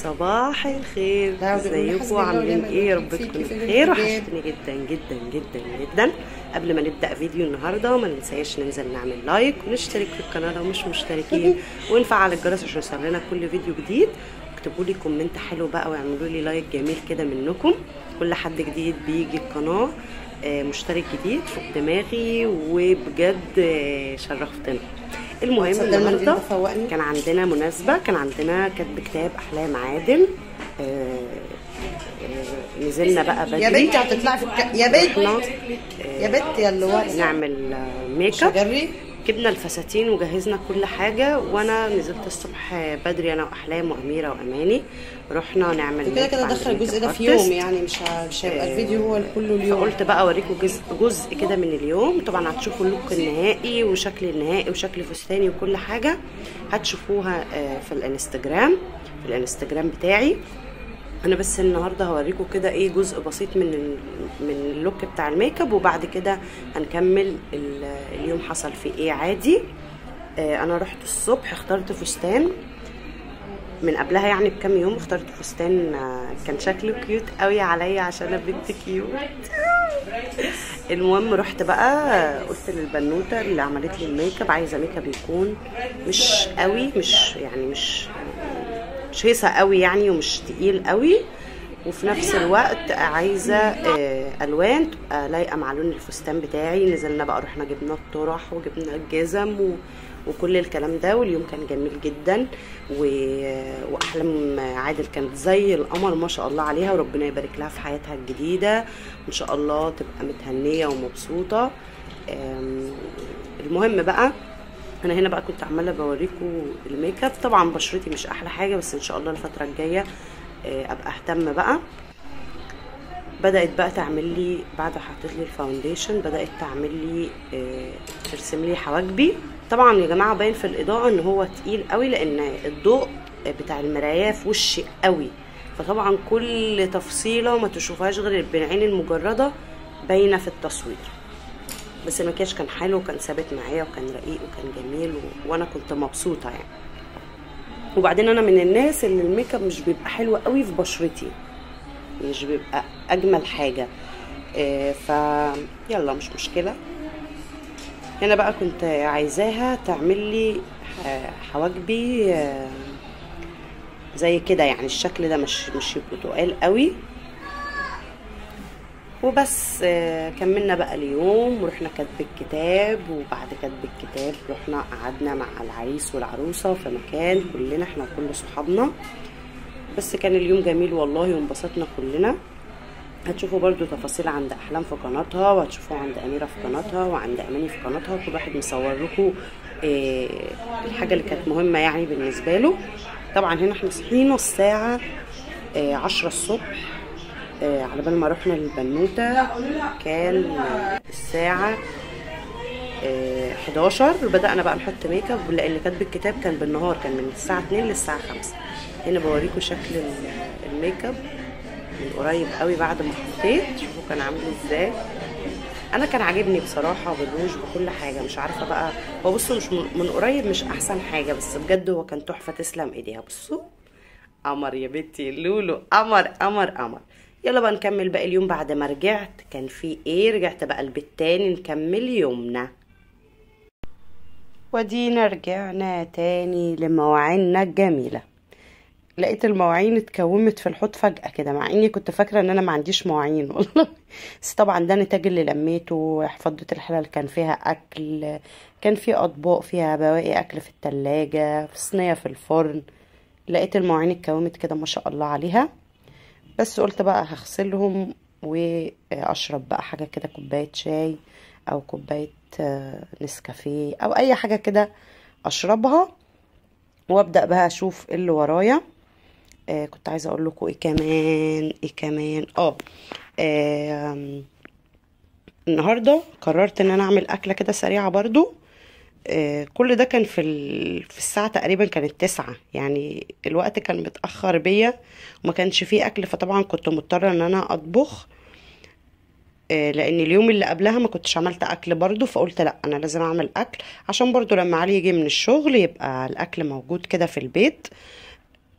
صباح الخير لا، بيقول لي ازيكم حسبي الله عاملين ونعم ايه يا رب الوكيل تكونوا فيكي في بخير الحجاب. وحشتني جدا جدا جدا جدا قبل ما نبدا فيديو النهارده ما ننساش ننزل نعمل لايك ونشترك في القناه لو مش مشتركين ونفعل الجرس عشان يوصل لنا كل فيديو جديد اكتبوا لي كومنت حلو بقى واعملوا لي لايك جميل كده منكم كل حد جديد بيجي القناه آه، مشترك جديد فوق دماغي وبجد آه، شرفتنا المهم تصدق المنديل النهارده ده فوقني؟ كان عندنا مناسبة كان عندنا كاتب كتاب أحلام عادل آه، آه، نزلنا بقى بدري يا بنتي هتطلعي في الك... يا بنت رحنا يا بنت يا اللي ورا نعمل آه، ميك مش اب هجري جبنا الفساتين وجهزنا كل حاجة وأنا نزلت الصبح بدري أنا وأحلام وأميرة وأماني رحنا نعمل كده ميك كده اب عند دخل الجزء ميك ده اب في يوم ارتست. يعني مش ه... مش هيبقى الفيديو هو كله اليوم فقلت بقى اوريكم جزء جزء كده من اليوم طبعا هتشوفوا اللوك النهائي وشكل النهائي وشكل فستاني وكل حاجه هتشوفوها آه، في الانستجرام في الانستجرام بتاعي انا بس النهارده هوريكم كده ايه جزء بسيط من ال- من اللوك بتاع الميك اب وبعد كده هنكمل ال- اليوم حصل فيه ايه عادي آه، انا رحت الصبح اخترت فستان من قبلها يعني بكام يوم اخترت فستان آه، كان شكله كيوت قوي عليا عشان انا بنت كيوت المهم رحت بقى قلت للبنوته اللي عملت لي الميك اب عايزه ميك اب يكون مش قوي مش يعني مش مش هيصه قوي يعني ومش تقيل قوي وفي نفس الوقت عايزه آه، الوان تبقى لايقه مع لون الفستان بتاعي نزلنا بقى رحنا جبنا الطرح وجبنا الجزم و... وكل الكلام ده واليوم كان جميل جدا و... واحلام عادل كانت زي القمر ما شاء الله عليها وربنا يبارك لها في حياتها الجديده وان شاء الله تبقى متهنيه ومبسوطه آم، المهم بقى انا هنا بقى كنت عماله بوريكم الميك اب طبعا بشرتي مش احلى حاجه بس ان شاء الله الفتره الجايه آه، ابقى اهتم بقى بدات بقى تعمل لي بعد ما حطيت لي الفاونديشن بدات تعمل لي آه، ترسم لي حواجبي طبعا يا جماعه باين في الاضاءه ان هو تقيل قوي لان الضوء بتاع المرايه في وشي قوي فطبعا كل تفصيله ما تشوفهاش غير بالعين المجرده باينه في التصوير بس المكياج كان حلو وكان ثابت معايا وكان رقيق وكان جميل و... وانا كنت مبسوطه يعني وبعدين انا من الناس اللي الميك اب مش بيبقى حلو قوي في بشرتي مش بيبقى اجمل حاجه إيه ف يلا مش مشكله هنا بقى كنت عايزاها تعمل لي ح- حواجبي آه، زي كده يعني الشكل ده مش مش يبقوا تقال قوي وبس آه، كملنا بقى اليوم ورحنا كاتب الكتاب وبعد كاتب الكتاب رحنا قعدنا مع العريس والعروسة في مكان كلنا احنا وكل صحابنا بس كان اليوم جميل والله وانبسطنا كلنا هتشوفوا برضو تفاصيل عند احلام في قناتها وهتشوفوا عند اميره في قناتها وعند اماني في قناتها وكل واحد مصور لكم آه، الحاجه اللي كانت مهمه يعني بالنسبه له طبعا هنا احنا صحينا الساعه آه، عشرة الصبح آه، على بال ما رحنا للبنوته كان آه، الساعه آه، 11 بدأنا بقى نحط ميك اب لأن كاتب الكتاب كان بالنهار كان من الساعة 2 للساعة 5 هنا بوريكم شكل ال- الميك اب من قريب قوي بعد ما حطيت شوفوا كان عامل ازاي انا كان عاجبني بصراحه بالروج بكل حاجه مش عارفه بقى هو بصوا مش من من قريب مش احسن حاجه بس بجد هو كان تحفه تسلم ايديها بصوا قمر يا بنتي لولو قمر قمر قمر يلا بقى نكمل باقي اليوم بعد ما رجعت كان في ايه رجعت بقى البيت تاني نكمل يومنا ودينا رجعنا تاني لمواعيننا الجميلة لقيت المواعين اتكومت في الحوض فجأة كده مع اني كنت فاكرة ان انا ما عنديش مواعين والله بس طبعا ده نتاج اللي لميته حفاضة الحلال كان فيها اكل كان في اطباق فيها بواقي اكل في التلاجة في صينية في الفرن لقيت المواعين اتكومت كده ما شاء الله عليها بس قلت بقى هغسلهم واشرب بقى حاجه كده كوبايه شاي او كوبايه آه، نسكافيه او اي حاجه كده اشربها وابدا بقى اشوف ايه اللي ورايا آه كنت عايزه اقول لكم ايه كمان ايه كمان اه آم، النهارده قررت ان انا اعمل اكله كده سريعه برضو آه، كل ده كان في ال... في الساعة تقريبا كانت تسعة يعني الوقت كان متأخر بيا وما كانش فيه أكل فطبعا كنت مضطرة إن أنا أطبخ آه، لأن اليوم اللي قبلها ما كنتش عملت أكل برضو فقلت لأ أنا لازم أعمل أكل عشان برضو لما علي يجي من الشغل يبقى الأكل موجود كده في البيت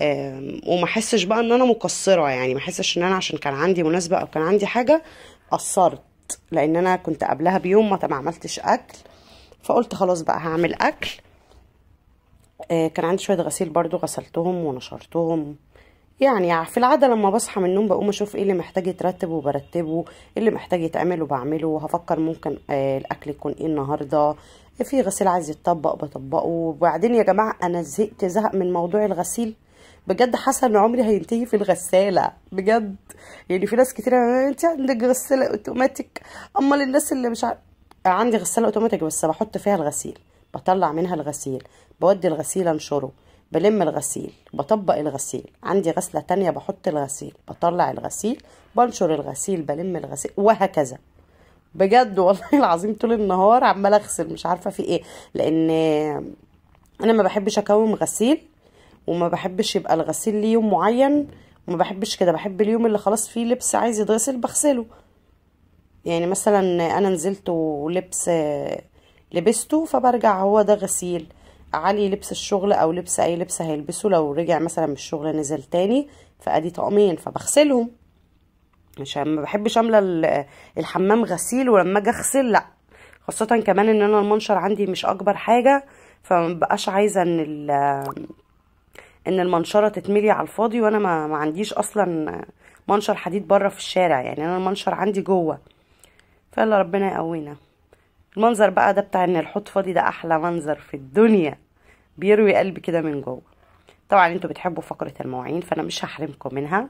آم، وما احسش بقى ان انا مقصره يعني ما احسش ان انا عشان كان عندي مناسبه او كان عندي حاجه قصرت لان انا كنت قبلها بيوم ما ما عملتش اكل فقلت خلاص بقى هعمل اكل آه، كان عندي شويه غسيل برضو غسلتهم ونشرتهم يعني في العاده لما بصحى من النوم بقوم اشوف ايه اللي محتاج يترتب وبرتبه ايه اللي محتاج يتعمل وبعمله هفكر ممكن آه الاكل يكون ايه النهارده في غسيل عايز يتطبق بطبقه وبعدين يا جماعه انا زهقت زهق من موضوع الغسيل بجد حاسه ان عمري هينتهي في الغساله بجد يعني في ناس كتير انت عندك غساله اوتوماتيك امال الناس اللي مش عارف عندي غساله اوتوماتيك بس بحط فيها الغسيل بطلع منها الغسيل بودي الغسيل انشره بلم الغسيل بطبق الغسيل عندي غسلة تانية بحط الغسيل بطلع الغسيل بنشر الغسيل بلم الغسيل وهكذا بجد والله العظيم طول النهار عمالة اغسل مش عارفة في ايه لان انا ما بحبش اكوم غسيل وما بحبش يبقى الغسيل ليه يوم معين وما بحبش كده بحب اليوم اللي خلاص فيه لبس عايز يتغسل بغسله يعني مثلا انا نزلت ولبس لبسته فبرجع هو ده غسيل علي لبس الشغل او لبس اي لبس هيلبسه لو رجع مثلا من الشغل نزل تاني فادي طقمين فبغسلهم عشان ما بحبش املى ال- الحمام غسيل ولما اجي اغسل لا خاصة كمان ان انا المنشر عندي مش اكبر حاجة فمبقاش عايزة ان ال ان المنشرة تتملي على الفاضي وانا ما, ما عنديش اصلا منشر حديد بره في الشارع يعني انا المنشر عندي جوه فيلا ربنا يقوينا المنظر بقى ده بتاع ان الحوض فاضي ده احلى منظر في الدنيا بيروي قلبي كده من جوه طبعا انتوا بتحبوا فقرة المواعين فانا مش هحرمكم منها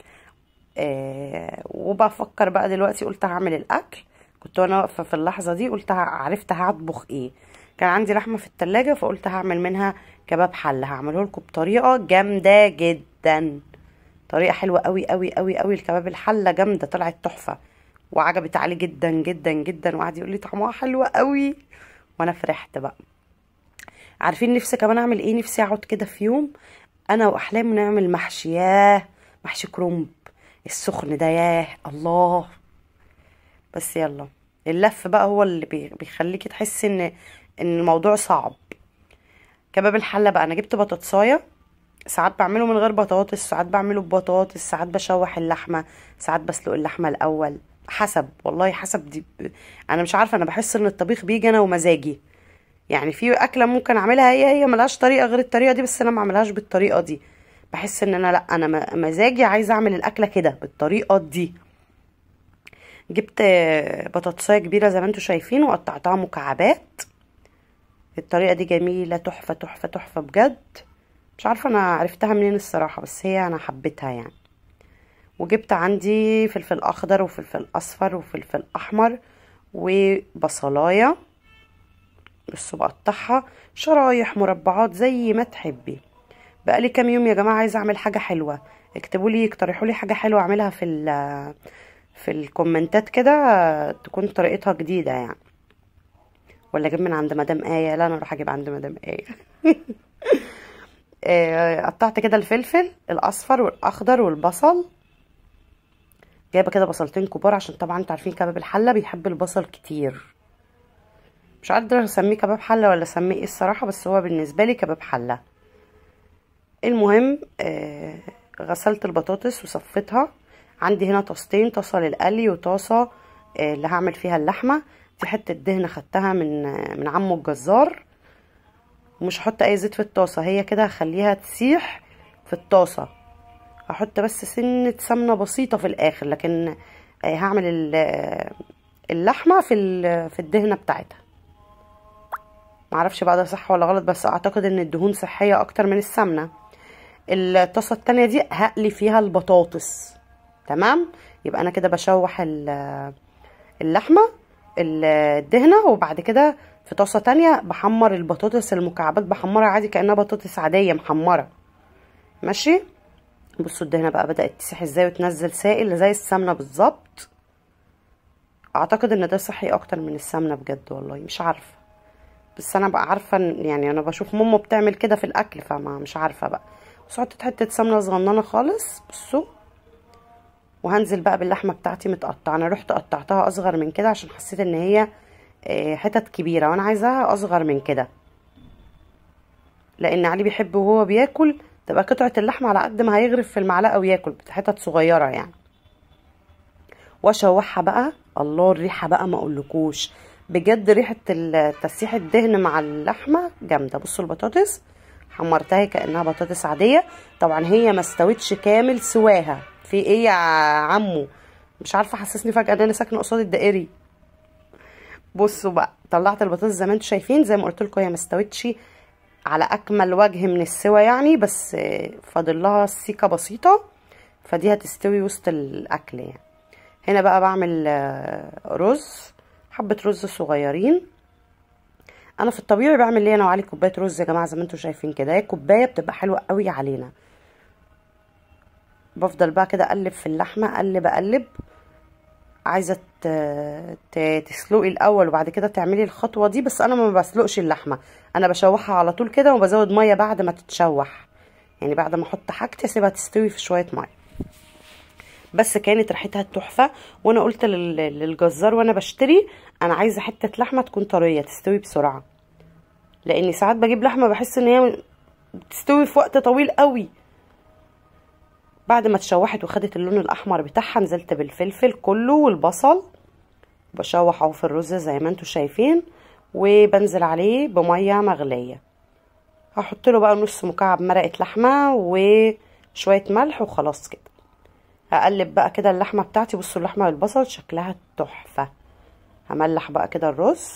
آه وبفكر بقى دلوقتي قلت هعمل الاكل كنت وانا واقفه في اللحظه دي قلت ه- عرفت هطبخ ايه كان عندي لحمه في التلاجة فقلت هعمل منها كباب حله هعمله لكم بطريقه جامده جدا طريقه حلوه قوي قوي قوي قوي الكباب الحله جامده طلعت تحفه وعجبت عليه جدا جدا جدا وقعد يقول لي طعمها حلو قوي وانا فرحت بقى عارفين نفسي كمان اعمل ايه نفسي اقعد كده في يوم انا واحلام نعمل محشي ياه محشي كرنب السخن ده ياه الله بس يلا اللف بقى هو اللي بي- بيخليكي تحسي ان ان الموضوع صعب كباب الحله بقى انا جبت بطاطسايه ساعات بعمله من غير بطاطس ساعات بعمله ببطاطس ساعات بشوح اللحمه ساعات بسلق اللحمه الاول حسب والله حسب دي انا مش عارفه انا بحس ان الطبيخ بيجي انا ومزاجي يعني في اكله ممكن اعملها هي هي ملهاش طريقه غير الطريقه دي بس انا ما اعملهاش بالطريقه دي بحس ان انا لا انا م- مزاجي عايزه اعمل الاكله كده بالطريقه دي جبت بطاطسايه كبيره زي ما انتم شايفين وقطعتها مكعبات الطريقه دي جميله تحفه تحفه تحفه بجد مش عارفه انا عرفتها منين الصراحه بس هي انا حبيتها يعني وجبت عندي فلفل اخضر وفلفل اصفر وفلفل احمر وبصلايه بس بقطعها شرايح مربعات زي ما تحبي بقالي كام يوم يا جماعه عايزه اعمل حاجه حلوه اكتبوا لي اقترحوا لي حاجه حلوه اعملها في ال في الكومنتات كده تكون طريقتها جديده يعني ولا اجيب من عند مدام ايه لا انا اروح اجيب عند مدام ايه آه، قطعت كده الفلفل الاصفر والاخضر والبصل جايبه كده بصلتين كبار عشان طبعا انتوا عارفين كباب الحله بيحب البصل كتير مش قادره اسميه كباب حله ولا اسميه ايه الصراحه بس هو بالنسبه لي كباب حله المهم آه غسلت البطاطس وصفيتها عندي هنا طاستين طاسه للقلي وطاسه آه اللي هعمل فيها اللحمه دي حته دهنه خدتها من آه من عمو الجزار ومش هحط اي زيت في الطاسه هي كده هخليها تسيح في الطاسه هحط بس سنه سمنه بسيطه في الاخر لكن آه هعمل ال- آه، اللحمه في ال- في الدهنه بتاعتها معرفش بقى ده صح ولا غلط بس اعتقد ان الدهون صحيه اكتر من السمنه الطاسه التانية دي هقلي فيها البطاطس تمام يبقى انا كده بشوح ال- اللحمه ال- الدهنه وبعد كده في طاسه تانية بحمر البطاطس المكعبات بحمرها عادي كانها بطاطس عاديه محمره ماشي بصوا الدهنه بقى بدات تسيح ازاي وتنزل سائل زي السمنه بالظبط اعتقد ان ده صحي اكتر من السمنه بجد والله مش عارفه بس انا بقى عارفه إن- يعني انا بشوف ماما بتعمل كده في الاكل فما مش عارفه بقى بس حطيت حته سمنه صغننه خالص بصوا وهنزل بقى باللحمه بتاعتي متقطعه انا رحت قطعتها اصغر من كده عشان حسيت ان هي آه، حتت كبيره وانا عايزاها اصغر من كده لان علي بيحب وهو بياكل تبقى قطعه اللحمه على قد ما هيغرف في المعلقه وياكل حتت صغيره يعني واشوحها بقى الله الريحه بقى ما اقولكوش بجد ريحه تسيح الدهن مع اللحمه جامده بصوا البطاطس حمرتها كانها بطاطس عاديه طبعا هي ما استوتش كامل سواها في ايه يا عمو مش عارفه حسسني فجاه ان انا ساكنه قصاد الدائري بصوا بقى طلعت البطاطس زي ما انتم شايفين زي ما قلت لكم هي ما استوتش على اكمل وجه من السوا يعني بس فاضل لها سيكه بسيطه فدي هتستوي وسط الاكل يعني هنا بقى بعمل رز حبه رز صغيرين انا في الطبيعي بعمل ليه انا وعلي كوبايه رز يا جماعه زي ما انتم شايفين كده هي كوبايه بتبقى حلوه قوي علينا بفضل بقى كده اقلب في اللحمه اقلب اقلب عايزه تسلقي الاول وبعد كده تعملي الخطوه دي بس انا ما بسلقش اللحمه انا بشوحها على طول كده وبزود ميه بعد ما تتشوح يعني بعد ما احط حاجتي اسيبها تستوي في شويه ميه بس كانت ريحتها تحفه وانا قلت للجزار وانا بشتري انا عايزه حته لحمه تكون طريه تستوي بسرعه لاني ساعات بجيب لحمه بحس ان هي بتستوي في وقت طويل قوي بعد ما اتشوحت وخدت اللون الاحمر بتاعها نزلت بالفلفل كله والبصل بشوح اهو في الرز زي ما انتم شايفين وبنزل عليه بميه مغليه هحط له بقى نص مكعب مرقه لحمه وشويه ملح وخلاص كده هقلب بقى كده اللحمه بتاعتي بصوا اللحمه والبصل شكلها تحفه هملح بقى كده الرز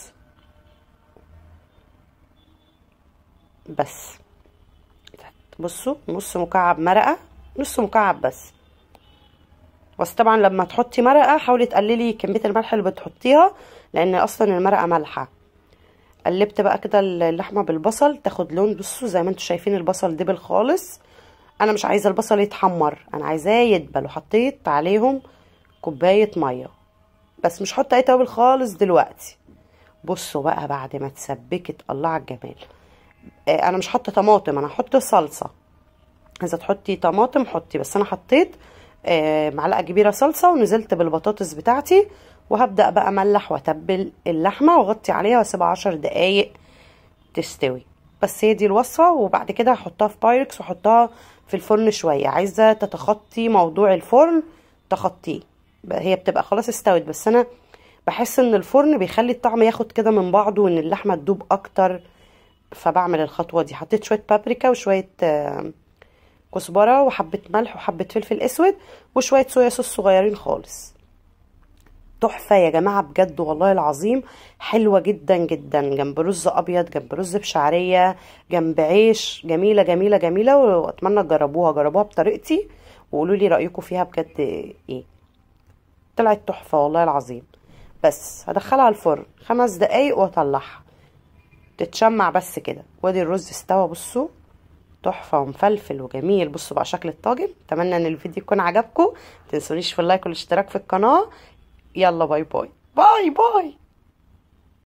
بس بصوا نص مكعب مرقه نص مكعب بس بس طبعا لما تحطي مرقه حاولي تقللي كميه الملح اللي بتحطيها لان اصلا المرقه مالحه قلبت بقى كده اللحمه بالبصل تاخد لون بصوا زي ما انتم شايفين البصل دبل خالص انا مش عايزه البصل يتحمر انا عايزاه يدبل وحطيت عليهم كوبايه ميه بس مش هحط اي توابل خالص دلوقتي بصوا بقى بعد ما اتسبكت الله على الجمال آه انا مش حاطه طماطم انا هحط صلصه عايزه تحطي طماطم حطي بس انا حطيت آه معلقه كبيره صلصه ونزلت بالبطاطس بتاعتي وهبدا بقى املح واتبل اللحمه واغطي عليها واسيبها عشر دقايق تستوي بس هي دي الوصفه وبعد كده هحطها في بايركس واحطها في الفرن شويه عايزه تتخطي موضوع الفرن تخطيه هي بتبقى خلاص استوت بس انا بحس ان الفرن بيخلي الطعم ياخد كده من بعضه وان اللحمه تدوب اكتر فبعمل الخطوه دي حطيت شويه بابريكا وشويه آه كزبره وحبه ملح وحبه فلفل اسود وشويه صويا صوص صغيرين خالص تحفه يا جماعه بجد والله العظيم حلوه جدا جدا جنب رز ابيض جنب رز بشعريه جنب عيش جميله جميله جميله واتمنى تجربوها جربوها بطريقتي وقولوا لي رايكم فيها بجد ايه طلعت تحفه والله العظيم بس هدخلها الفرن خمس دقايق واطلعها تتشمع بس كده وادي الرز استوى بصوا تحفه ومفلفل وجميل بصوا بقى شكل الطاجن اتمنى ان الفيديو يكون عجبكم متنسونيش في اللايك والاشتراك في القناه يلا باي باي باي باي